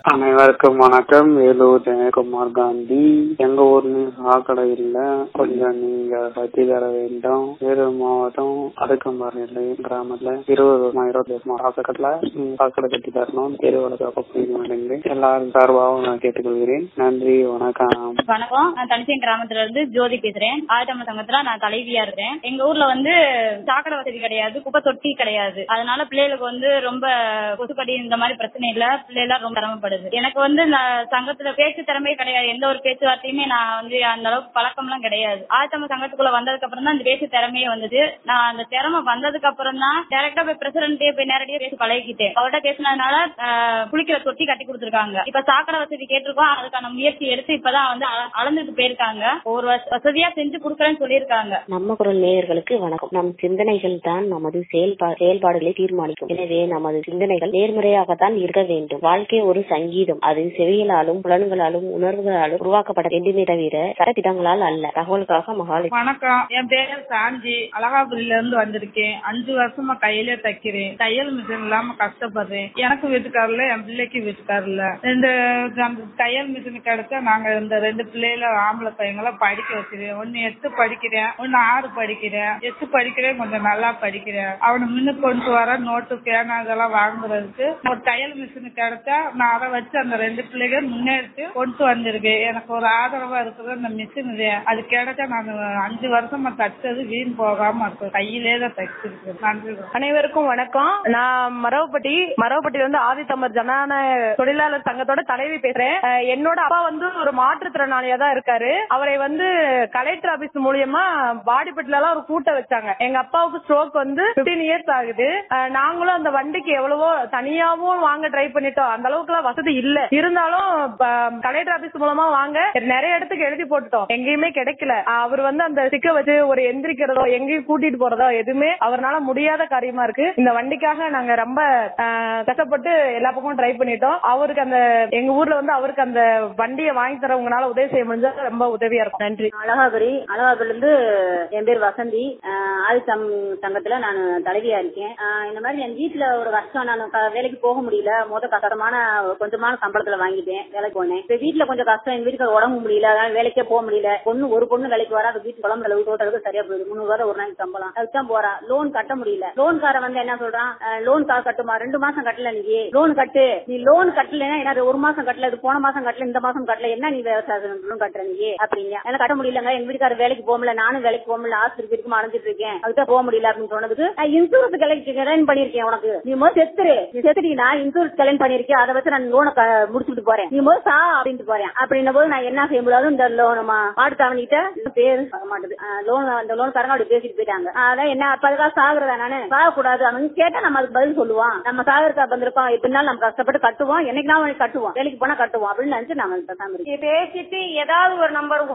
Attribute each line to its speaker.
Speaker 1: அனைவருக்கும் வணக்கம் வேலூர் ஜெயக்குமார் காந்தி எங்க ஊர்ல சாக்கடை இல்ல கொஞ்சம் நீங்க பத்தி தர வேண்டும் வேலூர் மாவட்டம் அடுக்கம்பாறை கிராமத்துல இருபது வருஷமா இருபது வருஷமா சாக்கடைல சாக்கடை கட்டி தரணும் தெரு வழக்காக புரிய மாட்டேங்குது எல்லாரும் சார்பாகவும் நான் கேட்டுக்கொள்கிறேன் நன்றி வணக்கம்
Speaker 2: வணக்கம் நான் தனிச்சேன் கிராமத்துல இருந்து ஜோதி பேசுறேன் ஆதித்தமிழ் சங்கத்துல நான் தலைவியா இருக்கேன் எங்க ஊர்ல வந்து சாக்கடை வசதி கிடையாது குப்பை தொட்டி கிடையாது அதனால பிள்ளைகளுக்கு வந்து ரொம்ப கொசுக்கடி இந்த மாதிரி பிரச்சனை இல்ல பிள்ளைகள் ரொம்ப சிரமப்படுது எனக்கு வந்து நான் சங்கத்துல பேச்சு திறமையே கிடையாது எந்த ஒரு பேச்சுவார்த்தையுமே நான் வந்து அந்த அளவுக்கு பழக்கம் எல்லாம் கிடையாது ஆதித்தமிழ் சங்கத்துக்குள்ள வந்ததுக்கு அப்புறம் தான் அந்த பேச்சு திறமையே வந்தது நான் அந்த திறமை வந்ததுக்கு அப்புறம் தான் டைரக்டா போய் பிரசிடண்டே போய் நேரடியா பேசி பழகிக்கிட்டேன் அவர்கிட்ட பேசினதுனால ஆஹ், குளிக்கிற தொட்டி கட்டி கொடுத்துருக்காங்க இப்ப சாக்கடை வசதி கேட்டிருக்கோம் அதுக்கான முயற்சி எடுத்து இப்பதான் வந்து அள- அளந்துட்டு போயிருக்காங்க ஒரு வச- வசதியா செஞ்சு கொடுக்குறேன்னு சொல்லியிருக்காங்க
Speaker 3: நம்ம குரல் நேயர்களுக்கு வணக்கம் நம் சிந்தனைகள் தான் நமது செயல்பா செயல்பாடுகளை தீர்மானிக்கும் எனவே நமது சிந்தனைகள் நேர்மறையாகத்தான் இருக்க வேண்டும் வாழ்க்கை ஒரு சங்கீதம் அது செவிகளாலும் புலன்களாலும் உணர்வுகளாலும் உருவாக்கப்பட வேண்டுமே தவிர சட்டத்திட்டங்களால் அல்ல தகவலுக்காக மகாலட்சுமி
Speaker 4: வணக்கம் என் பேர் சாஞ்சி அழகாபுரியில இருந்து வந்திருக்கேன் அஞ்சு வருஷமா கையிலே தைக்கிறேன் தையல் மிஷின் இல்லாம கஷ்டப்படுறேன் எனக்கு வீட்டுக்காரல என் பிள்ளைக்கு வீட்டுக்காரல ரெண்டு அந்த தையல் மிஷின் கிடைச்சா நாங்க இந்த ரெண்டு பிள்ளைகள ஆம்பளை பையங்கள படிக்க வச்சிருக்கேன் ஒன்னு எட்டு படிக்கிறேன் ஒன்னு ஆறு படிக்கிறேன் எட்டு படிக்கிறேன் கொஞ்சம் நல்லா படிக்கிறேன் அவனை முன்னு கொண்டு வர நோட்டு பேனா இதெல்லாம் வாங்குறதுக்கு ஒரு தையல் மிஷின் கிடைச்சா நான் அதை வச்சு அந்த ரெண்டு பிள்ளைகள் முன்னேறிட்டு கொண்டு வந்திருக்கேன் எனக்கு ஒரு ஆதரவா இருக்குது அந்த மிஷின் அது கிடைச்சா நான் அஞ்சு வருஷமா தச்சது வீண் போகாம இருக்கும் கையிலே தான் தச்சிருக்கேன் நன்றி
Speaker 5: அனைவருக்கும் வணக்கம் நான் மரவப்பட்டி மரவப்பட்டியில இருந்து ஆதித்தமர் ஜனநாயக தொழிலாளர் சங்கத்தோட தலைவி பேசுறேன் அஹ் என்னோட அப்பா வந்து ஒரு மாற்றுத்திறனாளியா தான் இருக்காரு அவரை வந்து கலெக்டர் ஆபீஸ் மூலியமா பாடிப்பட்டில எல்லாம் ஒரு கூட்ட வச்சாங்க எங்க அப்பாவுக்கு ஸ்ட்ரோக் வந்து 15 இயர்ஸ் ஆகுது அஹ் நாங்களும் அந்த வண்டிக்கு எவ்வளவோ தனியாவும் வாங்க ட்ரை பண்ணிட்டோம் அந்த அளவுக்கு எல்லாம் வசதி இல்ல இருந்தாலும் கலெக்டர் ஆபீஸ் மூலமா வாங்க நிறைய இடத்துக்கு எழுதி போட்டுட்டோம் எங்கேயுமே கிடைக்கல அவர் வந்து அந்த சிக்க வச்சு ஒரு எந்திரிக்கிறதோ எங்கேயும் கூட்டிட்டு போறதோ எதுவுமே அவர்னால முடியாத காரியமா இருக்கு இந்த வண்டிக்காக நாங்க ரொம்ப ஆஹ், கஷ்டப்பட்டு எல்லா பக்கமும் ட்ரை பண்ணிட்டோம் அவருக்கு அந்த எங்க ஊர்ல வந்து அவருக்கு அந்த வண்டியை வாங்கி தரவங்கனால உதவி செய்ய முடிஞ்சா ரொம்ப உதவியா இருக்கும் நன்றி
Speaker 6: அழகாபுரி அழகாபுரில இருந்து என் பேர் வசந்தி ஆஹ் ஆதி சம் சங்கத்துல நான் தலைவியா இருக்கேன் ஆஹ் இந்த மாதிரி என் வீட்டுல ஒரு கஷ்டம் நான் க- வேலைக்கு போக முடியல முத கஷ்டமான கொஞ்சமான சம்பளத்துல வாங்கிட்டேன் வேலைக்கு போனேன் இப்ப வீட்டுல கொஞ்சம் கஷ்டம் எங்க வீட்டுக்கு உடம்பு முடியல அதனால வேலைக்கே போக முடியல பொண்ணு ஒரு பொண்ணு வேலைக்கு வரா அது வீட்டு குழம்பு அளவு தோட்டத்துக்கு சரியா போயிடுது முந்நூறு ரூபாய் ஒரு நாளைக்கு சம்பளம் அதுதான் போறா லோன் கட்ட முடியல லோன்காரன் வந்து என்ன சொல்றான் லோன் காசு கட்டுமா ரெண்டு மாசம் கட்டல நீ லோன் கட்டு நீ லோன் கட்டலைன்னா என்ன ஒரு மாசம் கட்டல இது போன மாசம் கட்டல இந்த மாசம் கட்டல என்ன நீ லோன் கட்டுற நீ அப்படிங்க எனக்கு கட்ட முடியலங்க எங்க வீட்டுக்காரர் வேலைக்கு போக முடியல நானும் வேலைக்கு போக முடியல ஆஸ்பத்திரி இருக்கும் அடைஞ்சிட்டு இருக்கேன் அதுதான் போக முடியல அப்படின்னு சொன்னதுக்கு நான் இன்சூரன்ஸ் கிளைம் பண்ணிருக்கேன் உனக்கு நீ முதல் செத்துரு நீ செத்துட்டீங்கன்னா இன்சூரன்ஸ் கிளைம் பண்ணிருக்கேன் அதை வச்சு நான் லோனை முடிச்சுட்டு போறேன் நீ முதல் சா அப்படின்ட்டு போறேன் அப்படின்ன போது நான் என்ன செய்ய முடியாது இந்த லோன் மாடு தவணிட்ட பேரு பார்க்க மாட்டேது லோன் அந்த லோன் காரங்க அப்படி பேசிட்டு போயிட்டாங்க அதான் என்ன அப்ப அதுக்காக சாகுறதா நானு சாகக்கூடாது அவன் கேட்டா நம்ம அதுக்கு பதில் சொல்லுவோம் நம்ம சாகறதுக்கு வந்திருக்கோம் எப்படினாலும் நம்ம கஷ்டப்பட்டு கட்டுவோம் என்னைக்கு நான் கட்டுவோம் வேலைக்கு போனா கட்டுவோம் அப்படின்னு நினைச்சு நம்ம பேசாம இருக்கோம்
Speaker 7: பேசிட்டு ஏதாவது ஒரு நம்பர்